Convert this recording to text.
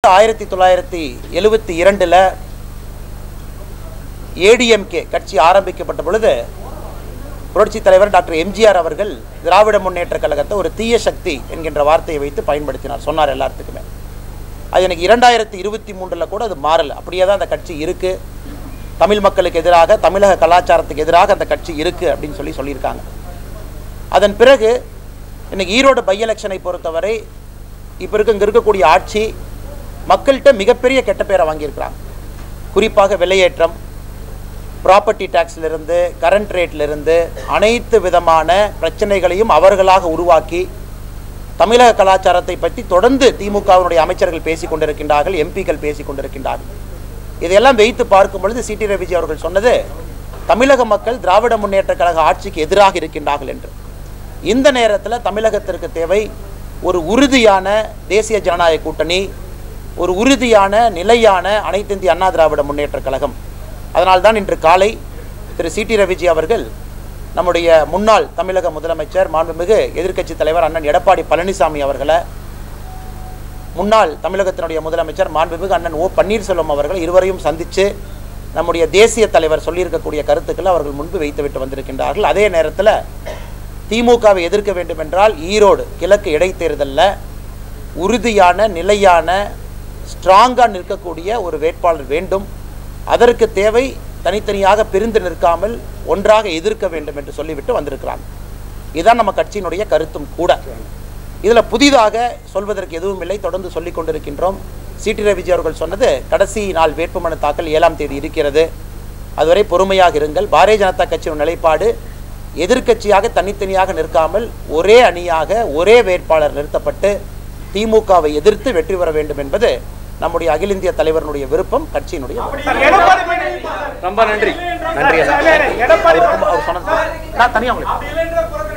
ஆயிரத்தி தொள்ளாயிரத்தி எழுபத்தி இரண்டில் ஏடிஎம்கே கட்சி ஆரம்பிக்கப்பட்ட பொழுது புரட்சித் தலைவர் டாக்டர் எம்ஜிஆர் அவர்கள் திராவிட முன்னேற்ற கழகத்தை ஒரு தீய சக்தி என்கின்ற வார்த்தையை வைத்து பயன்படுத்தினார் சொன்னார் எல்லாத்துக்குமே அது எனக்கு இரண்டாயிரத்தி இருபத்தி மூன்றில் கூட அது மாறல அப்படியே தான் அந்த கட்சி இருக்குது தமிழ் மக்களுக்கு எதிராக தமிழக கலாச்சாரத்துக்கு எதிராக அந்த கட்சி இருக்குது அப்படின்னு சொல்லி சொல்லியிருக்காங்க அதன் பிறகு இன்னைக்கு ஈரோடு பை எலெக்ஷனை பொறுத்தவரை இப்போ இருக்க இங்கே இருக்கக்கூடிய ஆட்சி மக்கள்கிட்ட மிகப்பெரிய கெட்ட பேரை வாங்கியிருக்கிறாங்க குறிப்பாக விலையேற்றம் ப்ராப்பர்ட்டி டேக்ஸ்லேருந்து கரண்ட் ரேட்லேருந்து அனைத்து விதமான பிரச்சனைகளையும் அவர்களாக உருவாக்கி தமிழக கலாச்சாரத்தை பற்றி தொடர்ந்து திமுகவினுடைய அமைச்சர்கள் பேசிக் கொண்டிருக்கின்றார்கள் எம்பிக்கள் பேசிக் கொண்டிருக்கின்றார்கள் இதையெல்லாம் வைத்து பார்க்கும் பொழுது சிடி ரவிஜி அவர்கள் சொன்னது தமிழக மக்கள் திராவிட முன்னேற்ற கழக ஆட்சிக்கு எதிராக இருக்கின்றார்கள் என்று இந்த நேரத்தில் தமிழகத்திற்கு தேவை ஒரு உறுதியான தேசிய ஜனநாயக கூட்டணி ஒரு உறுதியான நிலையான அனைத்து இந்திய அண்ணா திராவிட முன்னேற்ற கழகம் அதனால்தான் இன்று காலை திரு சிடி ரவிஜி அவர்கள் நம்முடைய முன்னாள் தமிழக முதலமைச்சர் மாண்புமிகு எதிர்க்கட்சி தலைவர் அண்ணன் எடப்பாடி பழனிசாமி அவர்களை முன்னாள் தமிழகத்தினுடைய முதலமைச்சர் மாண்புமிகு அண்ணன் ஓ பன்னீர்செல்வம் அவர்கள் இருவரையும் சந்தித்து நம்முடைய தேசிய தலைவர் சொல்லியிருக்கக்கூடிய கருத்துக்களை அவர்கள் முன்பு வைத்துவிட்டு வந்திருக்கின்றார்கள் அதே நேரத்தில் திமுகவை எதிர்க்க வேண்டும் என்றால் ஈரோடு கிழக்கு இடைத்தேர்தலில் உறுதியான நிலையான ஸ்ட்ராங்காக நிற்கக்கூடிய ஒரு வேட்பாளர் வேண்டும் அதற்கு தேவை தனித்தனியாக பிரிந்து நிற்காமல் ஒன்றாக எதிர்க்க வேண்டும் என்று சொல்லிவிட்டு வந்திருக்கிறாங்க இதுதான் நம்ம கட்சியினுடைய கருத்தும் கூட இதில் புதிதாக சொல்வதற்கு எதுவும் இல்லை தொடர்ந்து சொல்லிக் கொண்டிருக்கின்றோம் சிடி ரவிஜி அவர்கள் சொன்னது கடைசி நாள் வேட்புமனு தாக்கல் ஏழாம் தேதி இருக்கிறது அதுவரை பொறுமையாக இருங்கள் பாரதிய ஜனதா கட்சியின் நிலைப்பாடு எதிர்க்கட்சியாக தனித்தனியாக நிற்காமல் ஒரே அணியாக ஒரே வேட்பாளர் நிறுத்தப்பட்டு திமுகவை எதிர்த்து வெற்றி பெற வேண்டும் என்பது நம்முடைய அகில இந்திய தலைவருடைய விருப்பம் கட்சியினுடைய விருப்பம். ரொம்ப நன்றி நன்றி ஐயா. எடப்பாடி அவர் சொன்னது நான் தனியாக உங்களுக்கு